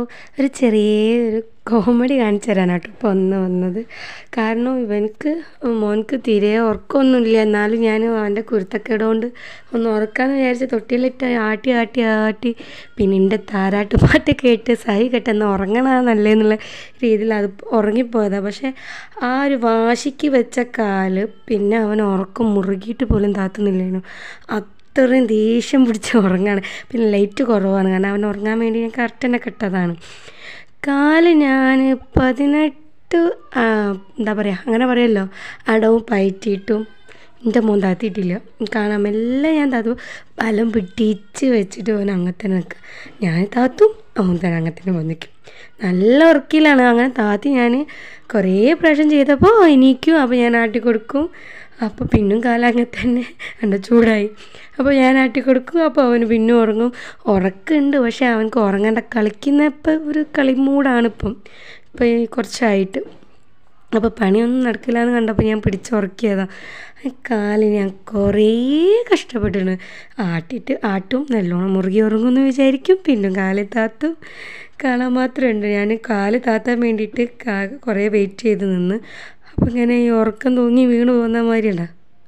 ഒരു ചെറിയ ഒരു കോമഡി കാണിച്ചു തരാനാട്ടോ ഇപ്പോൾ ഒന്ന് വന്നത് കാരണം ഇവനക്ക് മോനക്ക് തീരെ ഉറക്കമൊന്നുമില്ല എന്നാലും ഞാൻ അവൻ്റെ കുരുത്തക്കേട് കൊണ്ട് ഒന്ന് ഉറക്കാമെന്ന് വിചാരിച്ച് തൊട്ടിയിലിട്ട് ആട്ടി ആട്ടി ആട്ടി പിന്നെ എൻ്റെ താരാട്ട് പാട്ട് കേട്ട് സഹി കെട്ടെന്ന് ഉറങ്ങണ നല്ലതെന്നുള്ള രീതിയിൽ അത് ഉറങ്ങിപ്പോയതാണ് പക്ഷേ ആ ഒരു വാശിക്ക് വെച്ച കാല് പിന്നെ അവൻ ഉറക്കം മുറുകിയിട്ട് പോലും താത്തുന്നില്ലേനു അത്രയും ദേഷ്യം പിടിച്ച് ഉറങ്ങാണ് പിന്നെ ലൈറ്റ് കുറവാണ് കാരണം അവൻ ഉറങ്ങാൻ വേണ്ടി ഞാൻ കറക്റ്റ് കെട്ടതാണ് കാല് ഞാൻ പതിനെട്ട് ആ, എന്താ പറയുക അങ്ങനെ പറയുമല്ലോ അടവും പയറ്റിയിട്ടും എൻ്റെ മോൻ താത്തിയിട്ടില്ല കാണാൻ മെല്ലെ ഞാൻ താത്തു ബലം പിടിച്ച് വെച്ചിട്ട് അവൻ അങ്ങനെ തന്നെ നിൽക്കുക ഞാൻ താത്തും അവൻ തന്നെ അങ്ങനെ തന്നെ വന്ന് നിൽക്കും നല്ല ഉറക്കിലാണ് അങ്ങനെ താത്തി ഞാൻ കുറേ പ്രാവശ്യം ചെയ്തപ്പോൾ എനിക്കും അപ്പോൾ ഞാൻ ആട്ടി കൊടുക്കും അപ്പോൾ പിന്നും കാലം അങ്ങനെ തന്നെ എൻ്റെ ചൂടായി അപ്പോൾ ഞാൻ ആട്ടി കൊടുക്കും അപ്പോൾ അവന് പിന്നും ഉറങ്ങും ഉറക്കമുണ്ട് പക്ഷേ അവനക്ക് ഉറങ്ങേണ്ട കളിക്കുന്ന ഇപ്പം ഒരു കളി മൂടാണ് ഇപ്പം ഇപ്പം ഈ കുറച്ചായിട്ട് അപ്പോൾ പണിയൊന്നും നടക്കില്ല എന്ന് കണ്ടപ്പോൾ ഞാൻ പിടിച്ചുറക്കിയതാണ് കാല് ഞാൻ കുറേ കഷ്ടപ്പെട്ടിട്ടുണ്ട് ആട്ടിയിട്ട് ആട്ടും നല്ലോണം മുറുകി ഉറങ്ങുമെന്ന് വിചാരിക്കും പിന്നും കാല് താത്തും കാണാൻ മാത്രമുണ്ട് ഞാൻ കാല് താത്താൻ വേണ്ടിയിട്ട് കാ കുറേ വെയിറ്റ് ചെയ്ത് നിന്ന് അപ്പോൾ ഇങ്ങനെ ഈ ഉറക്കം തൂങ്ങി വീണ് പോകുന്ന മാതിരിയല്ല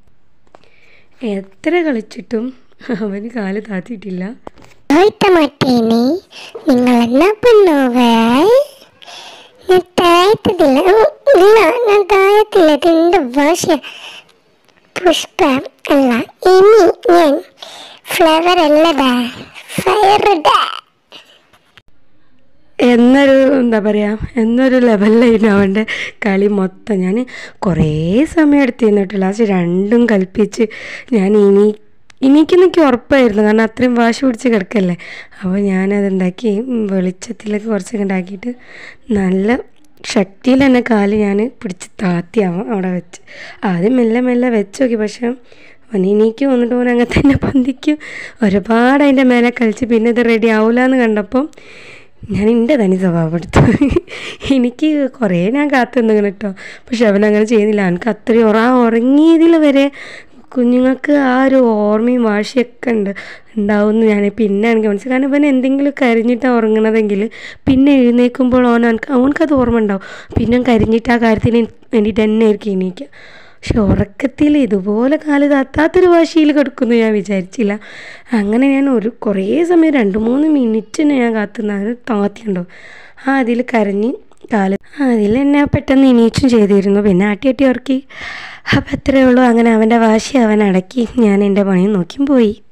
എത്ര കളിച്ചിട്ടും അവന് കാല് താത്തിയിട്ടില്ല ಹೋಯ್ತಾ ಮಾಟೇನೆ ನಿങ്ങളನ್ನ பண்ணுವೆ ഞാൻ താഴത്തില്ല ഇല്ല ഞാൻ താഴത്തില്ല ഇതിൻ്റെ ഭാഷ പുഷ്പ അല്ല ഇനി ഞാൻ ഫ്ലവർ അല്ലതാ ഫയറുടാ എന്നൊരു എന്താ പറയുക എന്നൊരു ലെവലിലായിരുന്നു അവൻ്റെ കളി മൊത്തം ഞാൻ കുറേ സമയം എടുത്തിരുന്നു കേട്ടോ ലാസ്റ്റ് രണ്ടും കൽപ്പിച്ച് ഞാൻ ഇനി എനിക്കെന്നൊക്കെ ഉറപ്പായിരുന്നു കാരണം അത്രയും വാശി പിടിച്ച് കിടക്കല്ലേ അപ്പോൾ ഞാനതുണ്ടാക്കി വെളിച്ചത്തിലൊക്കെ കുറച്ചൊക്കെ ഉണ്ടാക്കിയിട്ട് നല്ല ശക്തിയിൽ തന്നെ കാല് ഞാൻ പിടിച്ച് താത്തിയാവാം അവിടെ വെച്ച് ആദ്യം മെല്ലെ മെല്ലെ വെച്ച് നോക്കി പക്ഷേ അവൻ എനിക്ക് വന്നിട്ട് ഓൻ അങ്ങനെ തന്നെ പന്തിക്കും ഒരുപാട് അതിൻ്റെ മേലെ കളിച്ച് പിന്നെ ഇത് റെഡി ആവില്ല എന്ന് കണ്ടപ്പം ഞാൻ എൻ്റെ തനി സ്വഭാവം എടുത്തു എനിക്ക് കുറേ ഞാൻ കാത്തു നിന്നിങ്ങനെ കേട്ടോ പക്ഷെ അവനങ്ങനെ ചെയ്യുന്നില്ല അവനക്ക് അത്രയും ഉറ ആ ഉറങ്ങിയതിൽ വരെ കുഞ്ഞുങ്ങൾക്ക് ആ ഒരു ഓർമ്മയും വാശിയൊക്കെ ഉണ്ട് ഉണ്ടാവുമെന്ന് ഞാൻ പിന്നെ എനിക്ക് മനസ്സിലായി കാരണം ഇവൻ എന്തെങ്കിലും കരിഞ്ഞിട്ടാണ് ഉറങ്ങണതെങ്കിൽ പിന്നെ എഴുന്നേൽക്കുമ്പോൾ ഓൻ അവനക്ക് അവനക്കത് ഓർമ്മ ഉണ്ടാവും പിന്നെ കരിഞ്ഞിട്ട് ആ കാര്യത്തിന് വേണ്ടിയിട്ട് തന്നെ ആയിരിക്കും എണീക്കുക പക്ഷെ ഉറക്കത്തിൽ ഇതുപോലെ കാല് താത്താത്തൊരു വാശിയിൽ കിടക്കുമെന്ന് ഞാൻ വിചാരിച്ചില്ല അങ്ങനെ ഞാൻ ഒരു കുറേ സമയം രണ്ട് മൂന്ന് മിനിറ്റിന് ഞാൻ കാത്തുനിന്ന് അതിന് താത്തിയുണ്ടോ ആ അതിൽ കരഞ്ഞ് കാല് അതിൽ എന്നെ പെട്ടെന്ന് ഇനീച്ചും ചെയ്തിരുന്നു പിന്നെ ആട്ടി ആട്ടി ഉറക്കി അപ്പം അത്രയേ ഉള്ളൂ അങ്ങനെ അവൻ്റെ വാശി അവൻ അടക്കി ഞാൻ എൻ്റെ പണിയും നോക്കിയും പോയി